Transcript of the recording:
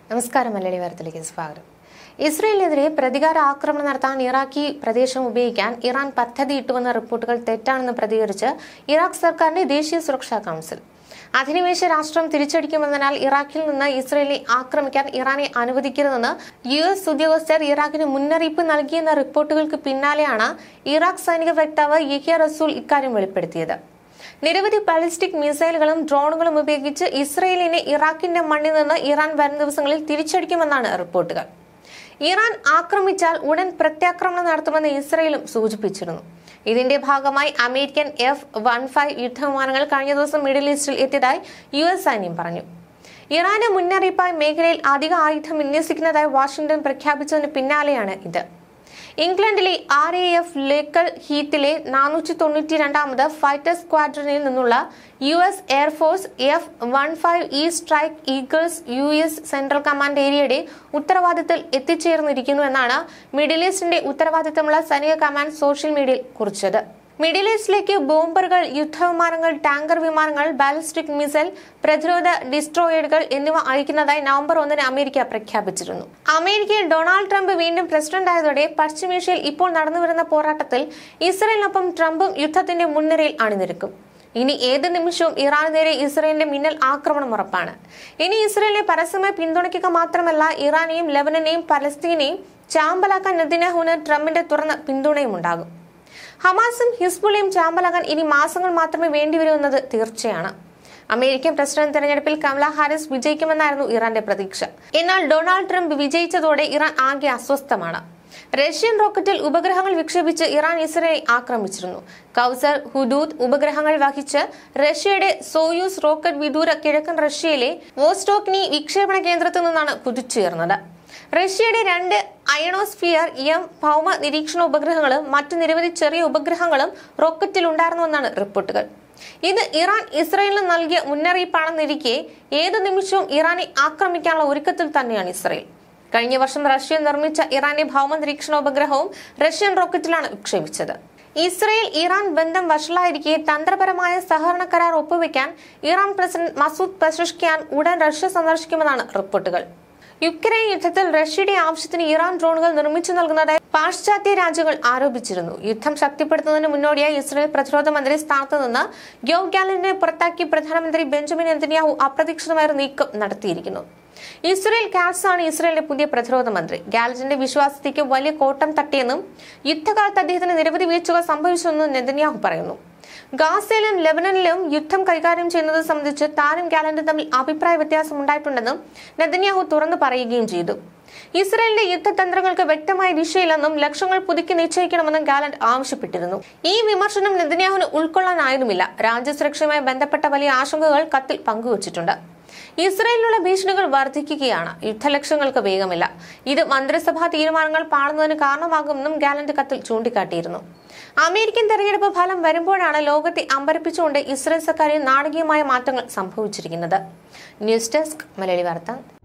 നമസ്കാരം മലയാളി വാർത്തയിലേക്ക് സ്വാഗതം ഇസ്രയേലിനെതിരെ പ്രതികാര ആക്രമണം നടത്താൻ ഇറാഖി പ്രദേശം ഉപയോഗിക്കാൻ ഇറാൻ പദ്ധതിയിട്ടുവെന്ന റിപ്പോർട്ടുകൾ തെറ്റാണെന്ന് പ്രതികരിച്ച് ഇറാഖ് സർക്കാരിന്റെ ദേശീയ സുരക്ഷാ കൌൺസിൽ അധിനിവേശ രാഷ്ട്രം തിരിച്ചടിക്കുമെന്നതിനാൽ ഇറാഖിൽ നിന്ന് ഇസ്രയേലിനെ ആക്രമിക്കാൻ ഇറാനെ അനുവദിക്കരുതെന്ന് യു എസ് ഉദ്യോഗസ്ഥർ ഇറാഖിന് മുന്നറിയിപ്പ് നൽകിയെന്ന റിപ്പോർട്ടുകൾക്ക് പിന്നാലെയാണ് ഇറാഖ് സൈനിക വക്താവ് യഹിയ റസൂൽ ഇക്കാര്യം വെളിപ്പെടുത്തിയത് നിരവധി ബാലിസ്റ്റിക് മിസൈലുകളും ഡ്രോണുകളും ഉപയോഗിച്ച് ഇസ്രയേലിനെ ഇറാഖിന്റെ മണ്ണിൽ നിന്ന് ഇറാൻ വരും ദിവസങ്ങളിൽ തിരിച്ചടിക്കുമെന്നാണ് റിപ്പോർട്ടുകൾ ഇറാൻ ആക്രമിച്ചാൽ ഉടൻ പ്രത്യാക്രമണം നടത്തുമെന്ന് ഇസ്രയേലും സൂചിപ്പിച്ചിരുന്നു ഇതിന്റെ ഭാഗമായി അമേരിക്കൻ എഫ് വൺ ഫൈവ് യുദ്ധവിമാനങ്ങൾ കഴിഞ്ഞ ദിവസം മിഡിൽ ഈസ്റ്റിൽ എത്തിയതായി യു എസ് സൈന്യം പറഞ്ഞു ഇറാന് മുന്നറിയിപ്പായി മേഖലയിൽ അധിക ആയുധം വിന്യസിക്കുന്നതായി വാഷിംഗ്ടൺ പ്രഖ്യാപിച്ചതിന് പിന്നാലെയാണ് ഇത് ഇംഗ്ലണ്ടിലെ ആർ എ എഫ് ലേക്കൽ ഹീത്തിലെ നാനൂറ്റി തൊണ്ണൂറ്റി രണ്ടാമത് ഫൈറ്റർ സ്ക്വാഡ്രനിൽ നിന്നുള്ള U S air force F one five E strike eagles U S central command ഏരിയയുടെ ഉത്തരവാദിത്തത്തിൽ എത്തിച്ചേർന്നിരിക്കുന്നു എന്നാണ് മിഡിൽ ഈസ്റ്റിന്റെ ഉത്തരവാദിത്തമുള്ള സൈനിക കമാൻഡ് സോഷ്യൽ മീഡിയയിൽ കുറിച്ചത് മിഡിൽ ഈസ്റ്റിലേക്ക് ബോംബറുകൾ യുദ്ധവിമാനങ്ങൾ ടാങ്കർ വിമാനങ്ങൾ ബാലിസ്റ്റിക് മിസൈൽ പ്രതിരോധ ഡിസ്ട്രോയിഡുകൾ എന്നിവ അയക്കുന്നതായി നവംബർ ഒന്നിന് അമേരിക്ക പ്രഖ്യാപിച്ചിരുന്നു അമേരിക്കയിൽ ഡൊണാൾഡ് ട്രംപ് വീണ്ടും പ്രസിഡന്റ് ആയതോടെ പശ്ചിമേഷ്യയിൽ ഇപ്പോൾ നടന്നുവരുന്ന പോരാട്ടത്തിൽ ഇസ്രയേലിനൊപ്പം ട്രംപും യുദ്ധത്തിന്റെ മുൻനിരയിൽ അണിനിരക്കും ഇനി ഏത് നിമിഷവും ഇറാന് നേരെ ഇസ്രയേലിന്റെ മിന്നൽ ആക്രമണം ഉറപ്പാണ് ഇനി ഇസ്രയേലിനെ പരസ്യമായി പിന്തുണയ്ക്കുക മാത്രമല്ല ഇറാനെയും ലെബനനെയും പലസ്തീനെയും ചാമ്പലാക്കാൻ നെതിനാഹുവിന് ട്രംപിന്റെ തുറന്ന പിന്തുണയും ഉണ്ടാകും ഹമാസും ഹിസ്ബുള്ളയും ചാമ്പലാകാൻ ഇനി മാസങ്ങൾ മാത്രമേ വേണ്ടിവരൂ തീർച്ചയാണ് അമേരിക്കൻ പ്രസിഡന്റ് തെരഞ്ഞെടുപ്പിൽ കമല ഹാരിസ് വിജയിക്കുമെന്നായിരുന്നു ഇറാന്റെ പ്രതീക്ഷ എന്നാൽ ഡൊണാൾഡ് ട്രംപ് വിജയിച്ചതോടെ ഇറാൻ ആകെ അസ്വസ്ഥമാണ് റഷ്യൻ റോക്കറ്റിൽ ഉപഗ്രഹങ്ങൾ വിക്ഷേപിച്ച് ഇറാൻ ഇസ്രയേൽ ആക്രമിച്ചിരുന്നു കൗസർ ഹുദൂദ് ഉപഗ്രഹങ്ങൾ വഹിച്ച് റഷ്യയുടെ സോയൂസ് റോക്കറ്റ് വിദൂര കിഴക്കൻ റഷ്യയിലെ വോസ്റ്റോക്നി വിക്ഷേപണ കേന്ദ്രത്തിൽ നിന്നാണ് കുതിച്ചുയർന്നത് റഷ്യയുടെ രണ്ട് അയണോസ്ഫിയർ എം ഭൗമ നിരീക്ഷണ ഉപഗ്രഹങ്ങളും മറ്റു നിരവധി ചെറിയ ഉപഗ്രഹങ്ങളും റോക്കറ്റിൽ ഉണ്ടായിരുന്നുവെന്നാണ് റിപ്പോർട്ടുകൾ ഇത് ഇറാൻ ഇസ്രയേലിന് നൽകിയ മുന്നറിയിപ്പാണെന്നിരിക്കെ ഏതു നിമിഷവും ഇറാനെ ആക്രമിക്കാനുള്ള ഒരുക്കത്തിൽ തന്നെയാണ് ഇസ്രയേൽ കഴിഞ്ഞ വർഷം റഷ്യ നിർമ്മിച്ച ഇറാന്റെ ഭൗമ നിരീക്ഷണ ഉപഗ്രഹവും റഷ്യൻ റോക്കറ്റിലാണ് വിക്ഷേപിച്ചത് ഇസ്രയേൽ ഇറാൻ ബന്ധം വഷളായിരിക്കെ തന്ത്രപരമായ സഹകരണ കരാർ ഒപ്പുവെക്കാൻ ഇറാൻ പ്രസിഡന്റ് മസൂദ് പെസഷ്കിയാൻ ഉടൻ റഷ്യ സന്ദർശിക്കുമെന്നാണ് റിപ്പോർട്ടുകൾ യുക്രൈൻ യുദ്ധത്തിൽ റഷ്യയുടെ ആവശ്യത്തിന് ഇറാൻ ഡ്രോണുകൾ നിർമ്മിച്ചു നൽകുന്നതായി പാശ്ചാത്യ രാജ്യങ്ങൾ ആരോപിച്ചിരുന്നു യുദ്ധം ശക്തിപ്പെടുത്തുന്നതിന് മുന്നോടിയായി ഇസ്രായേൽ പ്രതിരോധ മന്ത്രി സ്ഥാനത്ത് നിന്ന് യോ ഗാലന്റിനെ പുറത്താക്കി പ്രധാനമന്ത്രി ബെഞ്ചമിൻ നെതന്യാഹു അപ്രതീക്ഷിതമായ നീക്കം നടത്തിയിരിക്കുന്നു ഇസ്രയേൽ കാറ്റ്സ് ആണ് ഇസ്രയേലിന്റെ പുതിയ പ്രതിരോധ മന്ത്രി ഗാലറ്റിന്റെ വിശ്വാസത്തേക്ക് വലിയ കോട്ടം തട്ടിയെന്നും യുദ്ധകാലത്ത് അദ്ദേഹത്തിന് നിരവധി വീഴ്ചകൾ സംഭവിച്ചുവെന്നും നെതന്യാഹു പറയുന്നു ഗാസയിലും ലെബനനിലും യുദ്ധം കൈകാര്യം ചെയ്യുന്നത് സംബന്ധിച്ച് താനും ഗാലന്റും തമ്മിൽ അഭിപ്രായ വ്യത്യാസം ഉണ്ടായിട്ടുണ്ടെന്നും നെതന്യാഹു തുറന്നു പറയുകയും ചെയ്തു ഇസ്രയേലിന്റെ യുദ്ധതന്ത്രങ്ങൾക്ക് വ്യക്തമായ ദിശയില്ലെന്നും ലക്ഷ്യങ്ങൾ പുതുക്കി നിശ്ചയിക്കണമെന്നും ഗാലന്റ് ആവശ്യപ്പെട്ടിരുന്നു ഈ വിമർശനം നെതന്യാഹുവിന് ഉൾക്കൊള്ളാനായതുമില്ല രാജ്യസുരക്ഷയുമായി ബന്ധപ്പെട്ട വലിയ ആശങ്കകൾ കത്തിൽ പങ്കുവച്ചിട്ടുണ്ട് ഇസ്രയേലിനുള്ള ഭീഷണികൾ വർദ്ധിക്കുകയാണ് യുദ്ധലക്ഷ്യങ്ങൾക്ക് വേഗമില്ല ഇത് മന്ത്രിസഭാ തീരുമാനങ്ങൾ പാടുന്നതിന് കാരണമാകുമെന്നും ഗാലന്റ് കത്തിൽ ചൂണ്ടിക്കാട്ടിയിരുന്നു അമേരിക്കൻ തെരഞ്ഞെടുപ്പ് ഫലം വരുമ്പോഴാണ് ലോകത്തെ അമ്പരപ്പിച്ചുകൊണ്ട് ഇസ്രയേൽ സർക്കാരിൽ നാടകീയമായ മാറ്റങ്ങൾ സംഭവിച്ചിരിക്കുന്നത് ന്യൂസ് ഡെസ്ക് മലയാളി വാർത്ത